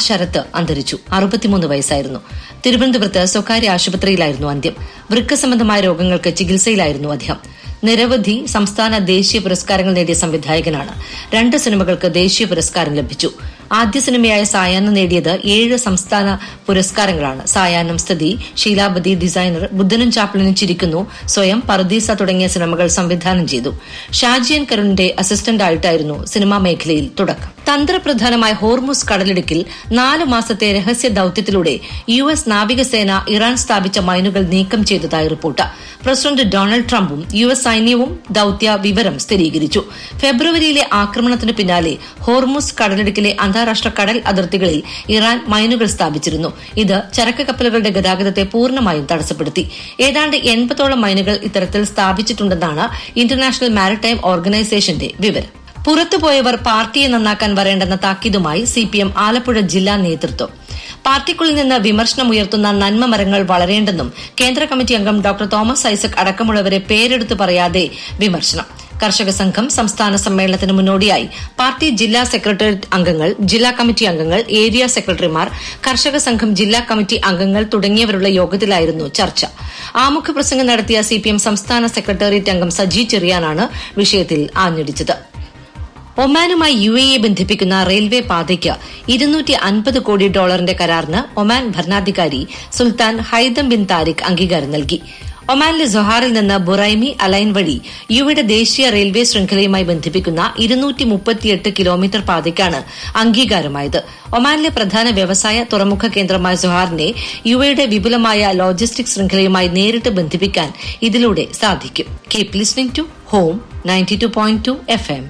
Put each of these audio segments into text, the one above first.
ശരത്ത് അന്തരിച്ചു അറുപത്തിമൂന്ന് വയസ്സായിരുന്നു തിരുവനന്തപുരത്ത് സ്വകാര്യ ആശുപത്രിയിലായിരുന്നു അന്ത്യം വൃക്ക സംബന്ധമായ രോഗങ്ങൾക്ക് ചികിത്സയിലായിരുന്നു അദ്ദേഹം നിരവധി സംസ്ഥാന ദേശീയ പുരസ്കാരങ്ങൾ നേടിയ സംവിധായകനാണ് രണ്ട് സിനിമകൾക്ക് ദേശീയ പുരസ്കാരം ലഭിച്ചു ആദ്യ സിനിമയായ സായാഹ്നം നേടിയത് ഏഴ് സംസ്ഥാന പുരസ്കാരങ്ങളാണ് സായാഹ്നം സ്ഥിതി ശീലാവതി ഡിസൈനർ ബുദ്ധനും ചാപ്പിളിനും ചിരിക്കുന്നു സ്വയം പർദീസ തുടങ്ങിയ സിനിമകൾ സംവിധാനം ചെയ്തു ഷാജിയൻ കരുണിന്റെ അസിസ്റ്റന്റായിട്ടായിരുന്നു സിനിമാ മേഖലയിൽ തുടക്കം തന്ത്രപ്രധാനമായ ഹോർമുസ് കടലിടുക്കിൽ നാല് മാസത്തെ രഹസ്യ ദൌത്യത്തിലൂടെ യു എസ് നാവികസേന ഇറാൻ സ്ഥാപിച്ച മൈനുകൾ നീക്കം ചെയ്തതായി റിപ്പോർട്ട് പ്രസിഡന്റ് ഡൊണാൾഡ് ട്രംപും യു എസ് സൈന്യവും ദൌത്യ വിവരം സ്ഥിരീകരിച്ചു ഫെബ്രുവരിയിലെ ആക്രമണത്തിന് പിന്നാലെ ഹോർമുസ് കടലിടുക്കിലെ അന്താരാഷ്ട്ര കടൽ അതിർത്തികളിൽ ഇറാൻ മൈനുകൾ സ്ഥാപിച്ചിരുന്നു ഇത് ചരക്ക് കപ്പലുകളുടെ ഗതാഗതത്തെ പൂർണ്ണമായും തടസ്സപ്പെടുത്തി ഏതാണ്ട് എൺപതോളം മൈനുകൾ ഇത്തരത്തിൽ സ്ഥാപിച്ചിട്ടുണ്ടെന്നാണ് ഇന്റർനാഷണൽ മാരിടൈം ഓർഗനൈസേഷന്റെ വിവരം പുറത്തുപോയവർ പാർട്ടിയെ നന്നാക്കാൻ വരേണ്ടെന്ന താക്കീതുമായി സിപിഎം ആലപ്പുഴ ജില്ലാ നേതൃത്വം പാർട്ടിക്കുള്ളിൽ നിന്ന് വിമർശനമുയർത്തുന്ന നന്മ മരങ്ങൾ വളരേണ്ടെന്നും കേന്ദ്ര കമ്മിറ്റി അംഗം ഡോക്ടർ തോമസ് ഐസക് അടക്കമുള്ളവരെ പേരെടുത്ത് പറയാതെ വിമർശനം കർഷക സംഘം സംസ്ഥാന സമ്മേളനത്തിന് മുന്നോടിയായി പാർട്ടി ജില്ലാ സെക്രട്ടേറിയറ്റ് അംഗങ്ങൾ ജില്ലാ കമ്മിറ്റി അംഗങ്ങൾ ഏരിയ സെക്രട്ടറിമാർ കർഷക സംഘം ജില്ലാ കമ്മിറ്റി അംഗങ്ങൾ തുടങ്ങിയവരുള്ള യോഗത്തിലായിരുന്നു ചർച്ച ആമുഖ പ്രസംഗം നടത്തിയ സിപിഎം സംസ്ഥാന സെക്രട്ടേറിയറ്റ് അംഗം സജി ചെറിയാനാണ് വിഷയത്തിൽ ആഞ്ഞടിച്ചത് ഒമാനുമായി യു എയെ ബന്ധിപ്പിക്കുന്ന റെയിൽവേ പാതയ്ക്ക് ഇരുന്നൂറ്റി അൻപത് കോടി ഡോളറിന്റെ കരാറിന് ഒമാൻ ഭരണാധികാരി സുൽത്താൻ ഹൈദം ബിൻ താരിഖ് അംഗീകാരം നൽകി ഒമാനിലെ സൊഹാറിൽ നിന്ന് ബുറൈമി അലൈൻ വഴി യുവയുടെ ദേശീയ റെയിൽവേ ശൃംഖലയുമായി ബന്ധിപ്പിക്കുന്ന ഇരുന്നൂറ്റി മുപ്പത്തിയെട്ട് കിലോമീറ്റർ പാതയ്ക്കാണ് അംഗീകാരമായത് ഒമാനിലെ പ്രധാന വ്യവസായ തുറമുഖ കേന്ദ്രമായ സൊഹാറിനെ യുവയുടെ വിപുലമായ ലോജിസ്റ്റിക് ശൃംഖലയുമായി നേരിട്ട് ബന്ധിപ്പിക്കാൻ ഇതിലൂടെ സാധിക്കും keep listening to home ninety two point two F M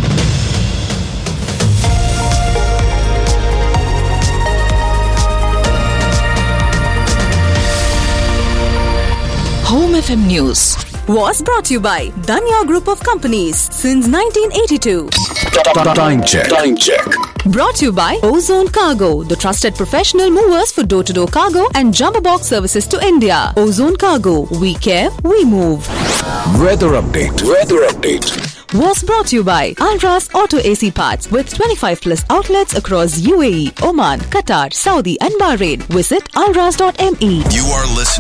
Home FM News was brought to you by Danya Group of Companies since 1982. Time check. Time check. Brought to you by Ozone Cargo, the trusted professional movers for door to door cargo and jumbo box services to India. Ozone Cargo, we care, we move. Weather update. Weather update. Was brought to you by Alras Auto AC Parts with 25 plus outlets across UAE, Oman, Qatar, Saudi, and Bahrain. Visit alras.me. You are listening.